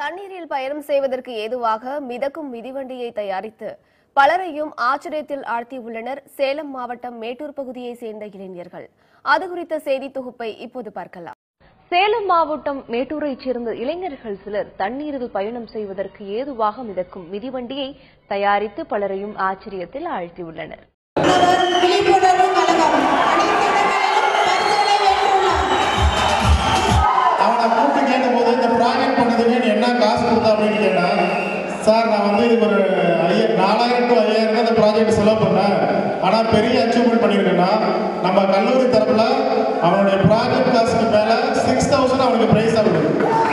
தண்ணீரில் பயணம் செய்வதற்கு ஏதுவாக மிதக்கும் மிதிவண்டியை தயாரித்து பலரையும் ஆச்சரியத்தில் ஆழ்த்தியுள்ளனர் சேலம் மாவட்டம் மேட்டூர் பகுதியைச் சேர்ந்த இளைஞர்கள் அது குறித்த செய்தி தொகுப்பை இப்போது பார்க்கலாம் சேலம் மாவட்டம் மேட்டூரைச் சேர்ந்த இளைஞர்கள் சிலர் தண்ணீரில் பயணம் செய்வதற்கு ஏதுவாக மிதக்கும் மிதிவண்டியை தயாரித்து பலரையும் ஆச்சரியத்தில் ஆழ்த்தியுள்ளனர் விழிப்புணர்வு கழகம் அனைத்து இடங்களிலும் பரிசுகளை வென்றுள்ளார் அவனை கூப்பிட்டு கேட்டபோது இந்த ப்ராஜெக்ட் பண்ணதுக்கு நீ என்ன காசு கொடுத்த அப்படின்னு கேட்டான் சார் நான் வந்து இதுக்கு ஒரு ஐயா நாலாயிரம் டு ஐயாயிரம் தான் இந்த ப்ராஜெக்ட் செலவு பண்ணேன் ஆனால் பெரிய அச்சீவ்மெண்ட் பண்ணியிருக்கேன்னா நம்ம கல்லூரி தரப்பில் அவனுடைய ப்ராஜெக்ட் காசுக்கு மேலே சிக்ஸ் தௌசண்ட் அவனுக்கு ப்ரைஸாக கொடுக்கும்